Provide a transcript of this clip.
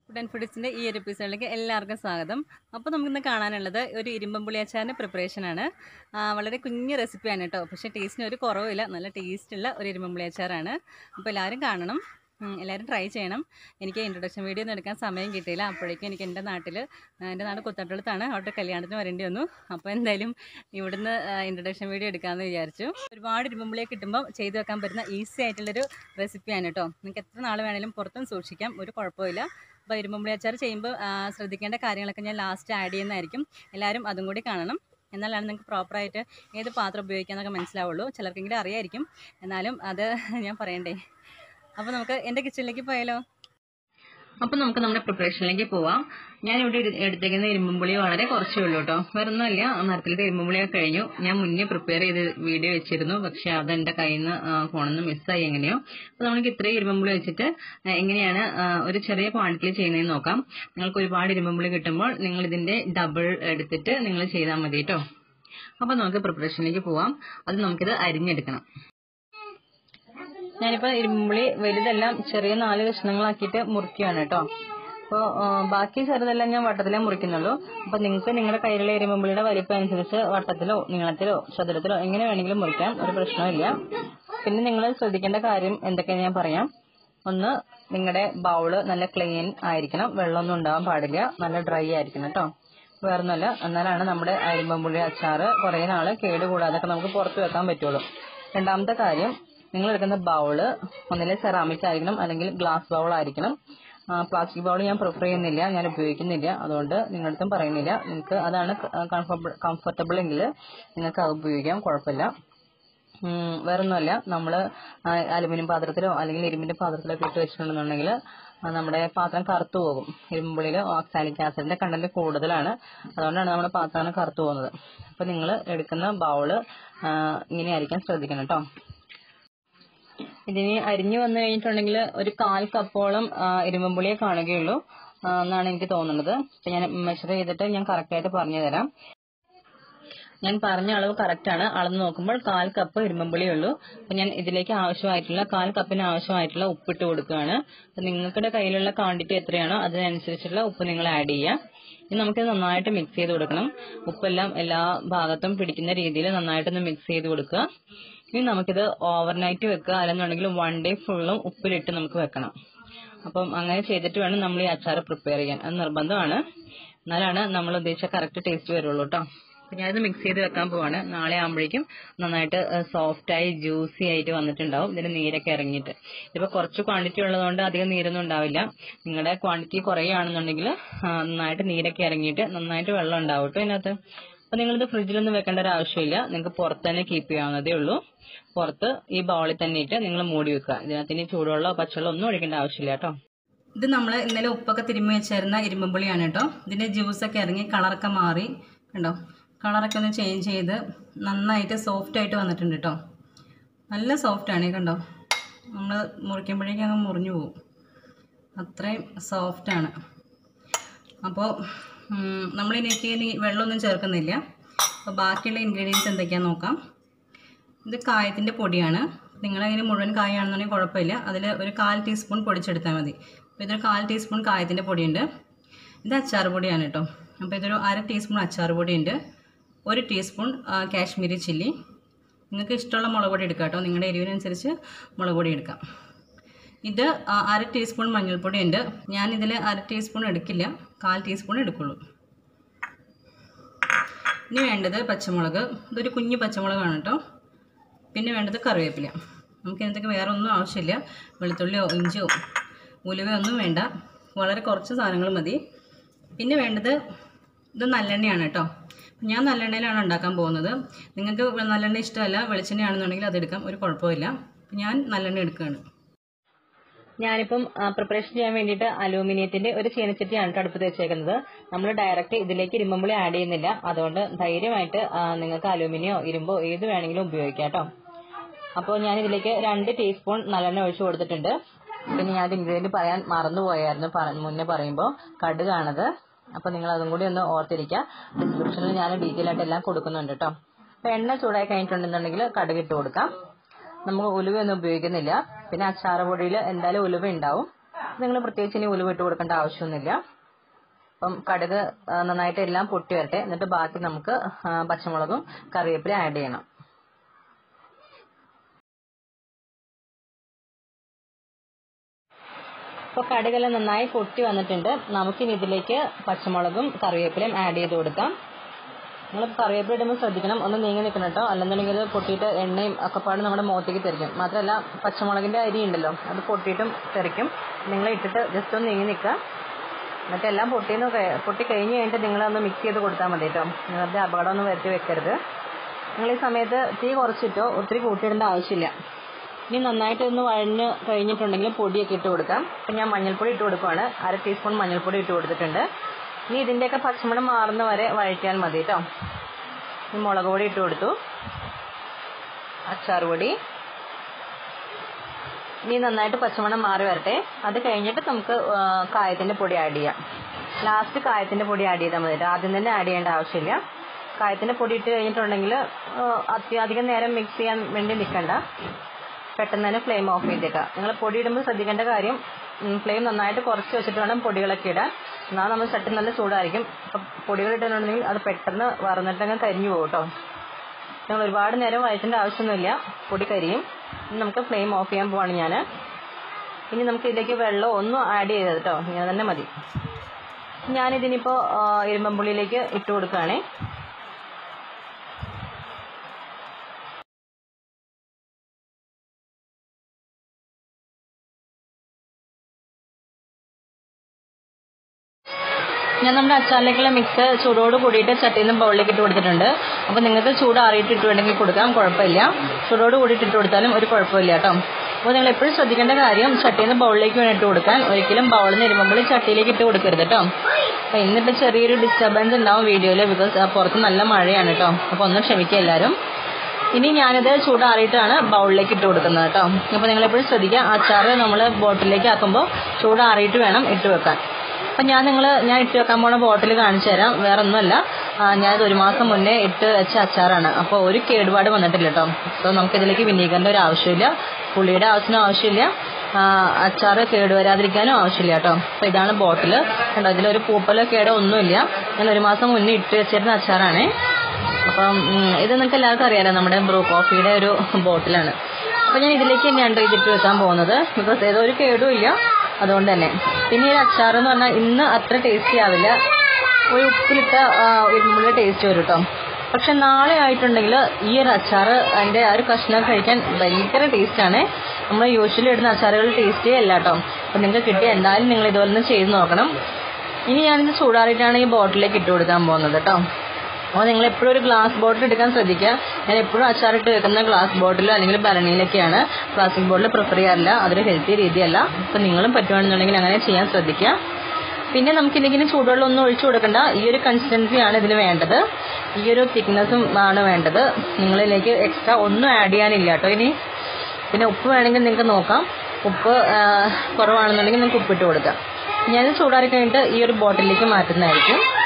Food and ഫുഡ്സിൻ്റെ ഈ ഒരു എപ്പിസോഡിലേക്ക് എല്ലാവർക്കും സ്വാഗതം അപ്പോൾ നമുക്കിന്ന് കാണാനുള്ളത് ഒരു ഇരുമ്പമ്പുളി അച്ചാറിൻ്റെ പ്രിപ്പറേഷനാണ് ആ, വളരെ കുഞ്ഞു റെസിപ്പിയാണ് കേട്ടോ പക്ഷേ ടേസ്റ്റിന് ഒരു കുറവില്ല നല്ല ടേസ്റ്റുള്ള ഒരു ഇരുമ്പമ്പുളി അച്ചാറാണ് അപ്പോൾ എല്ലാവരും കാണണം ഉം, എല്ലാവരും ട്രൈ ചെയ്യണം എനിക്ക് ഇൻട്രൊഡക്ഷൻ വീഡിയോ ഒന്നും എടുക്കാൻ സമയം കിട്ടിയില്ല അപ്പോഴേക്കും എനിക്ക് എൻ്റെ നാട്ടിൽ എൻ്റെ നാട് കുത്തട്ടുളത്താണ് അവിടെ കല്യാണത്തിന് വരേണ്ടി വന്നു അപ്പോൾ എന്തായാലും ഇവിടുന്ന് ഇൻട്രൊഡക്ഷൻ വീഡിയോ എടുക്കാമെന്ന് വിചാരിച്ചു ഒരുപാട് ഇരുമ്പുള്ളിയെ കിട്ടുമ്പോൾ ചെയ്തു വെക്കാൻ പറ്റുന്ന ഈസി ആയിട്ടുള്ളൊരു റെസിപ്പിയാണ് കേട്ടോ നിങ്ങൾക്ക് എത്ര നാൾ വേണേലും പുറത്തും സൂക്ഷിക്കാം ഒരു കുഴപ്പമില്ല അപ്പോൾ ഇരുമ്പുള്ളി അച്ചാർ ചെയ്യുമ്പോൾ ആ, ശ്രദ്ധിക്കേണ്ട കാര്യങ്ങളൊക്കെ ഞാൻ ലാസ്റ്റ് ആഡ് ചെയ്യുന്നതായിരിക്കും എല്ലാവരും അതും കൂടി കാണണം എന്നാലാണ് നിങ്ങൾക്ക് പ്രോപ്പറായിട്ട് ഏത് പാത്രം ഉപയോഗിക്കാമെന്നൊക്കെ മനസ്സിലാവുള്ളൂ ചിലർക്കെങ്കിലും അറിയായിരിക്കും എന്നാലും അത് ഞാൻ പറയണ്ടേ അപ്പോൾ നമുക്ക് എൻ്റെ കിച്ചണിലേക്ക് പോയാലോ അപ്പോൾ നമുക്ക് നമ്മുടെ പ്രിപ്പറേഷനിലേക്ക് പോവാം ഞാനിവിടെ എടു- എടുത്തേക്കുന്ന ഇരുമ്പുളി വളരെ കുറച്ചേ ഉള്ളൂ കേട്ടോ വേറെ ഒന്നുമല്ല മരത്തിലത്തെ ഇരുമ്പുളിയൊക്കെ കഴിഞ്ഞു ഞാൻ മുന്നേ പ്രിപ്പയർ ചെയ്ത് വീഡിയോ വെച്ചിരുന്നു പക്ഷെ അതെന്റെ കയ്യിൽ നിന്ന് ഫോണിൽ നിന്ന് മിസ്സായി എങ്ങനെയോ അപ്പോൾ നമുക്ക് ഇത്രയും ഇരുമ്പുളി വെച്ചിട്ട് ആ, എങ്ങനെയാണ് ആ, ഒരു ചെറിയ ക്വാണ്ടിറ്റിയിൽ ചെയ്യുന്നതെന്ന് നോക്കാം നിങ്ങൾക്ക് ഒരുപാട് ഇരുമ്പുളി കിട്ടുമ്പോൾ നിങ്ങൾ ഇതിന്റെ ഡബിൾ എടുത്തിട്ട് നിങ്ങൾ ചെയ്താൽ മതി കേട്ടോ അപ്പോൾ നമുക്ക് പ്രിപ്പറേഷനിലേക്ക് പോവാം അത് നമുക്കിത് അരിഞ്ഞെടുക്കണം ഞാനിപ്പോൾ ഇരുമ്പുളി വലുതെല്ലാം ചെറിയ നാല് കഷ്ണങ്ങളാക്കിയിട്ട് മുറിക്കുകയാണ് കേട്ടോ അപ്പോൾ ബാക്കി ചെറുതെല്ലാം ഞാൻ വട്ടത്തിലേ മുറിക്കുന്നുള്ളൂ അപ്പോൾ നിങ്ങൾക്ക് നിങ്ങളുടെ കയ്യിലുള്ള ഇരുമ്പുള്ളിയുടെ വലിപ്പം അനുസരിച്ച് വട്ടത്തിലോ നീളത്തിലോ ചതുരത്തിലോ എങ്ങനെ വേണമെങ്കിലും മുറിക്കാം ഒരു പ്രശ്നമില്ല പിന്നെ നിങ്ങൾ ശ്രദ്ധിക്കേണ്ട കാര്യം എന്തൊക്കെയാണെന്ന് ഞാൻ പറയാം ഒന്ന് നിങ്ങളുടെ ബൗള് നല്ല ക്ലീൻ ആയിരിക്കണം വെള്ളമൊന്നും ഉണ്ടാവാൻ പാടില്ല നല്ല ഡ്രൈ ആയിരിക്കണം കേട്ടോ വേറൊന്നുമല്ല എന്നാലാണ് നമ്മുടെ അരിമ്പുള്ളി അച്ചാറ് കുറേ നാള് കേടുകൂടാതൊക്കെ നമുക്ക് പുറത്ത് വെക്കാൻ പറ്റുള്ളൂ രണ്ടാമത്തെ കാര്യം നിങ്ങൾ എടുക്കുന്ന ബൗള് ഒന്നിലെ സെറാമിക് ആയിരിക്കണം അല്ലെങ്കിൽ ഗ്ലാസ് ബൗൾ ആയിരിക്കണം പ്ലാസ്റ്റിക് ബൗൾ ഞാൻ പ്രിഫർ ചെയ്യുന്നില്ല ഞാൻ ഉപയോഗിക്കുന്നില്ല അതുകൊണ്ട് നിങ്ങളടുത്തും പറയുന്നില്ല നിങ്ങൾക്ക് അതാണ് കംഫർട്ടബിൾ എങ്കിൽ നിങ്ങൾക്ക് അത് ഉപയോഗിക്കാം കുഴപ്പമില്ല ഉം, വേറൊന്നുമല്ല നമ്മൾ അലുമിനിയം പാത്രത്തിലോ അല്ലെങ്കിൽ ഇരുമ്പിന്റെ പാത്രത്തിലോ ഒക്കെ ഇട്ട് വെച്ചിട്ടുണ്ടെന്നുണ്ടെങ്കിൽ ആ, നമ്മുടെ പാത്രം കറുത്തു പോകും ഇരുമ്പുള്ളിൽ ഓക്സാലിക് ആസിഡിന്റെ കണ്ടന്റ് കൂടുതലാണ് അതുകൊണ്ടാണ് നമ്മുടെ പാത്രം കറുത്തു പോകുന്നത് അപ്പൊ നിങ്ങൾ എടുക്കുന്ന ബൗള് ഇങ്ങനെ ആയിരിക്കാൻ ശ്രദ്ധിക്കണം കേട്ടോ ഇതിന് അരിഞ്ഞു വന്നു കഴിഞ്ഞിട്ടുണ്ടെങ്കിൽ ഒരു കാൽ കപ്പോളം ഇരുമ്പുളിയെ കാണുകയുള്ളൂ ആ, എന്നാണ് എനിക്ക് തോന്നുന്നത് അപ്പൊ ഞാൻ മെഷർ ചെയ്തിട്ട് ഞാൻ കറക്റ്റായിട്ട് പറഞ്ഞു തരാം ഞാൻ പറഞ്ഞ അളവ് കറക്റ്റ് ആണ് അളന്ന് നോക്കുമ്പോൾ കാൽ കപ്പ് ഇരുമ്പുളിയേ ഉള്ളൂ അപ്പൊ ഞാൻ ഇതിലേക്ക് ആവശ്യമായിട്ടുള്ള കാൽ കപ്പിന് ആവശ്യമായിട്ടുള്ള ഉപ്പിട്ട് കൊടുക്കുകയാണ് അപ്പൊ നിങ്ങളുടെ കയ്യിലുള്ള ക്വാണ്ടിറ്റി എത്രയാണോ അതിനനുസരിച്ചുള്ള ഉപ്പ് നിങ്ങൾ ആഡ് ചെയ്യുക ഇനി നമുക്കിത് നന്നായിട്ട് മിക്സ് ചെയ്ത് കൊടുക്കണം ഉപ്പെല്ലാം എല്ലാ ഭാഗത്തും പിടിക്കുന്ന രീതിയിൽ നന്നായിട്ടൊന്ന് മിക്സ് ചെയ്ത് കൊടുക്കുക ഇനി നമുക്കിത് ഓവർനൈറ്റ് വെക്കുക അല്ലെന്നുണ്ടെങ്കിൽ വൺ ഡേ ഫുള്ളും ഉപ്പിലിട്ട് നമുക്ക് വെക്കണം അപ്പം അങ്ങനെ ചെയ്തിട്ട് വേണം നമ്മൾ ഈ അച്ചാർ പ്രിപ്പയർ ചെയ്യാൻ അത് നിർബന്ധമാണ് എന്നാലാണ് നമ്മൾ ഉദ്ദേശിച്ച കറക്റ്റ് ടേസ്റ്റ് വരുള്ളൂ കേട്ടോ അപ്പൊ ഞാനിത് മിക്സ് ചെയ്ത് വെക്കാൻ പോവാണ് നാളെ ആകുമ്പോഴേക്കും നന്നായിട്ട് സോഫ്റ്റ് ആയി ജ്യൂസി ആയിട്ട് വന്നിട്ടുണ്ടാവും ഇതിന് നീരൊക്കെ ഇറങ്ങിയിട്ട് ഇതിപ്പോ കുറച്ച് ക്വാണ്ടിറ്റി ഉള്ളതുകൊണ്ട് അധികം നീരൊന്നും ഉണ്ടാവില്ല നിങ്ങളുടെ ക്വാണ്ടിറ്റി കുറയുകയാണെന്നുണ്ടെങ്കിൽ ആ, നന്നായിട്ട് നീരൊക്കെ ഇറങ്ങിയിട്ട് നന്നായിട്ട് വെള്ളം ഉണ്ടാവും കേട്ടോ ഇതിനകത്ത് അപ്പൊ നിങ്ങളിത് ഫ്രിഡ്ജിലൊന്നും വെക്കേണ്ട ഒരു ആവശ്യമില്ല നിങ്ങൾക്ക് പുറത്ത് തന്നെ കീപ്പ് ചെയ്യാവുന്നതേ ഉള്ളൂ പുറത്ത് ഈ ബൗളിൽ തന്നെ ഇട്ട് നിങ്ങൾ മൂടി വെക്കുക ഇതിനകത്ത് ഇനി ചൂടുവെള്ളമോ പച്ചവെള്ളമോ ഒന്നും ഒഴിക്കേണ്ട ആവശ്യമില്ല കേട്ടോ ഇത് നമ്മൾ ഇന്നലെ ഉപ്പൊക്കെ തിരുമ്മി വെച്ചിരുന്ന ഇരുമ്പുളിയാണ് കേട്ടോ ഇതിന്റെ ജ്യൂസൊക്കെ ഇറങ്ങി കളറൊക്കെ മാറി കണ്ടോ കളറൊക്കെ ഒന്ന് ചേഞ്ച് ചെയ്ത് നന്നായിട്ട് സോഫ്റ്റ് ആയിട്ട് വന്നിട്ടുണ്ട് കേട്ടോ നല്ല സോഫ്റ്റ് ആണ് കണ്ടോ നമ്മൾ മുറിക്കുമ്പോഴേക്കും അങ്ങ് മുറിഞ്ഞു പോകും അത്രയും സോഫ്റ്റ് ആണ് അപ്പോൾ നമ്മളിതിലേക്ക് ഇനി വെള്ളമൊന്നും ചേർക്കുന്നില്ല അപ്പോൾ ബാക്കിയുള്ള ഇൻഗ്രീഡിയൻസ് എന്തൊക്കെയാണെന്ന് നോക്കാം ഇത് കായത്തിൻ്റെ പൊടിയാണ് നിങ്ങളതിന് മുഴുവൻ കായാണെന്നുണ്ടെങ്കിൽ കുഴപ്പമില്ല അതിൽ ഒരു കാൽ ടീസ്പൂൺ പൊടിച്ചെടുത്താൽ മതി അപ്പോൾ ഇതൊരു കാൽ ടീസ്പൂൺ കായത്തിൻ്റെ പൊടിയുണ്ട് ഇത് അച്ചാർ പൊടിയാണ് കേട്ടോ അപ്പോൾ ഇതൊരു അര ടീസ്പൂൺ അച്ചാർ പൊടിയുണ്ട് ഒരു ടീസ്പൂൺ ആ, കാശ്മീരി ചില്ലി നിങ്ങൾക്ക് ഇഷ്ടമുള്ള മുളക് പൊടി എടുക്കാം കേട്ടോ നിങ്ങളുടെ എരിവിനനുസരിച്ച് മുളക് പൊടി എടുക്കാം ഇത് ആ, അര ടീസ്പൂൺ മഞ്ഞൾപ്പൊടി ഉണ്ട് ഞാനിതിൽ അര ടീസ്പൂൺ എടുക്കില്ല കാൽ ടീസ്പൂൺ എടുക്കുള്ളൂ ഇനി വേണ്ടത് പച്ചമുളക് ഇതൊരു കുഞ്ഞു പച്ചമുളകാണ് കേട്ടോ പിന്നെ വേണ്ടത് കറിവേപ്പില നമുക്ക് ഇതിനകത്തേക്ക് വേറെ ഒന്നും ആവശ്യമില്ല വെളുത്തുള്ളിയോ ഇഞ്ചിയോ ഉലുവയോ ഒന്നും വേണ്ട വളരെ കുറച്ച് സാധനങ്ങൾ മതി പിന്നെ വേണ്ടത് ഇത് നല്ലെണ്ണയാണ് കേട്ടോ ഞാൻ നല്ലെണ്ണയിലാണ് ഉണ്ടാക്കാൻ പോകുന്നത് നിങ്ങൾക്ക് നല്ലെണ്ണ ഇഷ്ടമല്ല വെളിച്ചെണ്ണയാണെന്നുണ്ടെങ്കിൽ അതെടുക്കാം ഒരു കുഴപ്പമില്ല ഞാൻ നല്ലെണ്ണ എടുക്കുകയാണ് ഞാനിപ്പം പ്രിപ്പറേഷൻ ചെയ്യാൻ വേണ്ടിയിട്ട് അലൂമിനിയത്തിന്റെ ഒരു ചീനച്ചട്ടിയാണ് കേട്ടോ അടുപ്പത്ത് വെച്ചേക്കുന്നത് നമ്മൾ ഡയറക്റ്റ് ഇതിലേക്ക് ഇരുമ്പുളി ആഡ് ചെയ്യുന്നില്ല അതുകൊണ്ട് ധൈര്യമായിട്ട് ആ, നിങ്ങൾക്ക് അലൂമിനിയോ ഇരുമ്പോ ഏത് വേണമെങ്കിലും ഉപയോഗിക്കാം കേട്ടോ അപ്പോൾ ഞാൻ ഇതിലേക്ക് രണ്ട് ടീസ്പൂൺ നല്ലെണ്ണ ഒഴിച്ചു കൊടുത്തിട്ടുണ്ട് പിന്നെ ഞാൻ ഇൻഗ്രീഡിയന്റ് പറയാൻ മറന്നുപോയായിരുന്നു പറ- മുന്നേ പറയുമ്പോൾ കടുകാണത് അപ്പോൾ നിങ്ങൾ അതും കൂടി ഒന്ന് ഓർത്തിരിക്കുക ഡിസ്ക്രിപ്ഷനിൽ ഞാൻ ഡീറ്റെയിൽ ആയിട്ട് എല്ലാം കൊടുക്കുന്നുണ്ട് കേട്ടോ അപ്പോൾ എണ്ണ ചൂടായി കഴിഞ്ഞിട്ടുണ്ടെന്നുണ്ടെങ്കിൽ കടുക് ഇട്ട് കൊടുക്കാം നമുക്ക് ഉലുവയൊന്നും ഉപയോഗിക്കുന്നില്ല പിന്നെ അച്ചാറ് പൊടിയിൽ എന്തായാലും ഉലുവ ഉണ്ടാവും നിങ്ങൾ പ്രത്യേകിച്ച് ഇനി ഉലുവ ഇട്ട് കൊടുക്കേണ്ട ആവശ്യമൊന്നുമില്ല അപ്പം കടുക് ആ, നന്നായിട്ട് എല്ലാം പൊട്ടി വരട്ടെ എന്നിട്ട് ബാക്കി നമുക്ക് ആ, പച്ചമുളകും കറിവേപ്പില ആഡ് ചെയ്യണം ഇപ്പോൾ കടുകെല്ലാം നന്നായി പൊട്ടി വന്നിട്ടുണ്ട് നമുക്കിനി ഇതിലേക്ക് പച്ചമുളകും കറിവേപ്പിലയും ആഡ് ചെയ്ത് കൊടുക്കാം നിങ്ങൾ കറിവേപ്പില ഇടുമ്പോൾ ശ്രദ്ധിക്കണം ഒന്ന് നീങ്ങി നിൽക്കണം കേട്ടോ അല്ലെന്നുണ്ടെങ്കിൽ ഇത് പൊട്ടിയിട്ട് എണ്ണയും ഒക്കെ പാട് നമ്മുടെ മുഖത്തേക്ക് തെറിക്കും മാത്രമല്ല പച്ചമുളകിൻ്റെ അരി ഉണ്ടല്ലോ അത് പൊട്ടിയിട്ടും തെറിക്കും നിങ്ങൾ ഇട്ടിട്ട് ജസ്റ്റ് ഒന്ന് നീങ്ങി നിൽക്കുക എന്നിട്ട് എല്ലാം പൊട്ടിയെന്ന് കഴി- പൊട്ടി കഴിഞ്ഞ് കഴിഞ്ഞിട്ട് നിങ്ങളൊന്ന് മിക്സ് ചെയ്ത് കൊടുത്താൽ മതി കേട്ടോ നിങ്ങളുടെ അപകടമൊന്നും വരുത്തി വെക്കരുത് നിങ്ങൾ ഈ സമയത്ത് തീ കുറച്ചിട്ടോ ഒത്തിരി കൂട്ടിയിടേണ്ട ആവശ്യമില്ല ഇനി നന്നായിട്ട് ഒന്ന് വഴഞ്ഞ് കഴിഞ്ഞിട്ടുണ്ടെങ്കിൽ പൊടിയൊക്കെ ഇട്ട് കൊടുക്കാം അപ്പം ഞാൻ മഞ്ഞൾപ്പൊടി ഇട്ട് കൊടുക്കുവാണ് അര ടീസ്പൂൺ മഞ്ഞൾപ്പൊടി ഇട്ട് കൊടുത്തിട്ടുണ്ട് ഇനി ഇതിൻ്റെയൊക്കെ പച്ചമണം മാറുന്ന വരെ വഴറ്റിയാൽ മതി കേട്ടോ ഇനി മുളക് പൊടി ഇട്ട് കൊടുത്തു അച്ചാർ പൊടി ഇനി നന്നായിട്ട് പച്ചമണം മാറി വരട്ടെ അത് കഴിഞ്ഞിട്ട് നമുക്ക് ആ, കായത്തിന്റെ പൊടി ആഡ് ചെയ്യാം ലാസ്റ്റ് കായത്തിന്റെ പൊടി ആഡ് ചെയ്താൽ മതി കേട്ടോ. ആദ്യം തന്നെ ആഡ് ചെയ്യേണ്ട ആവശ്യമില്ല കായത്തിന്റെ പൊടി ഇട്ട് കഴിഞ്ഞിട്ടുണ്ടെങ്കിൽ ആ, അത്യാധികം നേരം മിക്സ് ചെയ്യാൻ വേണ്ടി നിൽക്കണ്ട പെട്ടെന്ന് തന്നെ ഫ്ലെയിം ഓഫ് ചെയ്തേക്കാം നിങ്ങൾ പൊടി ഇടുമ്പോൾ ശ്രദ്ധിക്കേണ്ട കാര്യം ഫ്ലെയിം നന്നായിട്ട് കുറച്ച് വെച്ചിട്ട് വേണം പൊടികളൊക്കെ ഇടാൻ എന്നാൽ നമ്മൾ ചട്ടി നല്ല ചൂടായിരിക്കും അപ്പം പൊടികൾ ഇട്ടിട്ടുണ്ടെങ്കിൽ അത് പെട്ടെന്ന് വറന്നിട്ടങ്ങ് കരിഞ്ഞു പോകും കേട്ടോ നിങ്ങൾ ഒരുപാട് നേരം വഴറ്റേണ്ട ആവശ്യമൊന്നുമില്ല പൊടി കരിയും ഇനി നമുക്ക് ഫ്ലെയിം ഓഫ് ചെയ്യാൻ പോവാണ് ഞാൻ ഇനി നമുക്ക് ഇതിലേക്ക് വെള്ളം ഒന്നും ആഡ് ചെയ്തത് കേട്ടോ ഇങ്ങനെ തന്നെ മതി ഞാനിതിനിപ്പോൾ ഇരുമ്പമ്പുള്ളിയിലേക്ക് ഇട്ട് കൊടുക്കുകയാണേ ഞാൻ നമ്മുടെ അച്ചാറിലേക്കുള്ള മിക്സ് ചൂടോട് കൂടിയിട്ട് ചട്ടിയിൽ നിന്ന് ബൗളിലേക്ക് ഇട്ട് കൊടുത്തിട്ടുണ്ട് അപ്പോൾ നിങ്ങൾക്ക് ചൂട് ആറിയിട്ട് ഇട്ട് വേണമെങ്കിൽ കൊടുക്കാം കുഴപ്പമില്ല ചൂടോട് കൂടിയിട്ട് ഇട്ട് കൊടുത്താലും ഒരു കുഴപ്പമില്ല കേട്ടോ അപ്പോൾ നിങ്ങൾ എപ്പോഴും ശ്രദ്ധിക്കേണ്ട കാര്യം ചട്ടിയിൽ നിന്ന് ബൗളിലേക്ക് വേണം ഇട്ട് കൊടുക്കാൻ ഒരിക്കലും ബൗളിൽ നിന്ന് ഇരുമ്പോൾ ചട്ടിയിലേക്ക് ഇട്ട് കൊടുക്കരുത് കേട്ടോ അപ്പോൾ ഇന്നിപ്പോൾ ചെറിയൊരു ഡിസ്റ്റർബൻസ് ഉണ്ടാവും വീഡിയോയിൽ ബിക്കോസ് പുറത്ത് നല്ല മഴയാണ് കേട്ടോ അപ്പോൾ ഒന്ന് ക്ഷമിക്കുക എല്ലാവരും ഇനി ഞാനിത് ചൂടാറിയിട്ടാണ് ബൗളിലേക്ക് ഇട്ട് കൊടുക്കുന്നത് കേട്ടോ അപ്പോൾ നിങ്ങൾ എപ്പോഴും ശ്രദ്ധിക്കുക അച്ചാർ നമ്മൾ ബോട്ടിലേക്ക് ആക്കുമ്പോൾ ചൂടാറിയിട്ട് വേണം ഇട്ട് വെക്കാൻ അപ്പം ഞാൻ നിങ്ങൾ ഞാൻ ഇട്ട് വെക്കാൻ പോണ ബോട്ടിൽ കാണിച്ചു തരാം വേറെ ഒന്നുമല്ല ആ, ഞാനിത് ഒരു മാസം മുന്നേ ഇട്ട് വെച്ച അച്ചാറാണ് അപ്പോൾ ഒരു കേടുപാട് വന്നിട്ടില്ല കേട്ടോ സോ നമുക്കിതിലേക്ക് വിനീഗറിൻ്റെ ഒരു ആവശ്യമില്ല പുളിയുടെ ആവശ്യത്തിനും ആവശ്യമില്ല ആ, അച്ചാറ് കേടുവരാതിരിക്കാനും ആവശ്യമില്ല കേട്ടോ അപ്പോൾ ഇതാണ് ബോട്ടിൽ കണ്ടോ ഇതിലൊരു പൂപ്പലോ കേടോ ഒന്നുമില്ല ഞാൻ ഒരു മാസം മുന്നേ ഇട്ട് വെച്ചിരുന്ന അച്ചാറാണേ അപ്പം ഉം, ഇത് നിങ്ങൾക്ക് എല്ലാവർക്കും അറിയാലോ നമ്മുടെ ബ്രൂ കോഫിയുടെ ഒരു ബോട്ടിലാണ് അപ്പം ഞാൻ ഇതിലേക്ക് തന്നെയാണ് ഇതിട്ട് വെക്കാൻ പോകുന്നത് ബിക്കോസ് ഏതോ ഒരു കേടും ഇല്ല അതുകൊണ്ട് തന്നെ പിന്നെ ഈ അച്ചാർ എന്ന് പറഞ്ഞാൽ ഇന്ന് അത്ര ടേസ്റ്റി ആവില്ല ഒരു ഉപ്പിലിട്ട ഇരുമ്പുള്ള ടേസ്റ്റ് വരും കേട്ടോ പക്ഷെ നാളെ ആയിട്ടുണ്ടെങ്കിൽ ഈ ഒരു അച്ചാർ അതിൻ്റെ ആ ഒരു കഷ്ണം കഴിക്കാൻ ഭയങ്കര ടേസ്റ്റാണ് നമ്മൾ യൂഷ്വലി ഇടുന്ന അച്ചാറുകൾ ടേസ്റ്റേ അല്ല കേട്ടോ അപ്പം നിങ്ങൾക്ക് കിട്ടിയ എന്തായാലും നിങ്ങൾ ഇതുപോലെ ഒന്ന് ചെയ്ത് നോക്കണം ഇനി ഞാനിത് ചൂടാറിയിട്ടാണ് ഈ ബോട്ടിലേക്ക് ഇട്ട് കൊടുക്കാൻ പോകുന്നത് കേട്ടോ അപ്പോൾ നിങ്ങൾ എപ്പോഴും ഒരു ഗ്ലാസ് ബോട്ടിൽ എടുക്കാൻ ശ്രദ്ധിക്കുക ഞാൻ എപ്പോഴും അച്ചാറിട്ട് വെക്കുന്ന ഗ്ലാസ് ബോട്ടിലോ അല്ലെങ്കിൽ ഭരണിയിലൊക്കെയാണ് പ്ലാസ്റ്റിക് ബോട്ടിൽ പ്രിഫർ ചെയ്യാറില്ല അതൊരു ഹെൽത്തി രീതിയല്ല അപ്പം നിങ്ങളും പറ്റുവാണെന്നുണ്ടെങ്കിൽ അങ്ങനെ ചെയ്യാൻ ശ്രദ്ധിക്കുക പിന്നെ നമുക്ക് ഇതിലേക്ക് ചൂടുവെള്ളം ഒന്നും ഒഴിച്ചു കൊടുക്കണ്ട ഈ ഒരു കൺസിസ്റ്റൻസിയാണ് ഇതിന് വേണ്ടത് ഈ ഒരു തിക്നെസ്സും ആണ് വേണ്ടത് നിങ്ങളിലേക്ക് എക്സ്ട്രാ ഒന്നും ആഡ് ചെയ്യാനില്ല കേട്ടോ ഇനി പിന്നെ ഉപ്പ് വേണമെങ്കിൽ നിങ്ങൾക്ക് നോക്കാം ഉപ്പ് ആ, കുറവാണെന്നുണ്ടെങ്കിൽ നിങ്ങൾക്ക് ഉപ്പിട്ട് കൊടുക്കാം ഞാൻ ചൂടാറി കഴിഞ്ഞിട്ട് ഈ ഒരു ബോട്ടിലേക്ക് മാറ്റുന്നതായിരിക്കും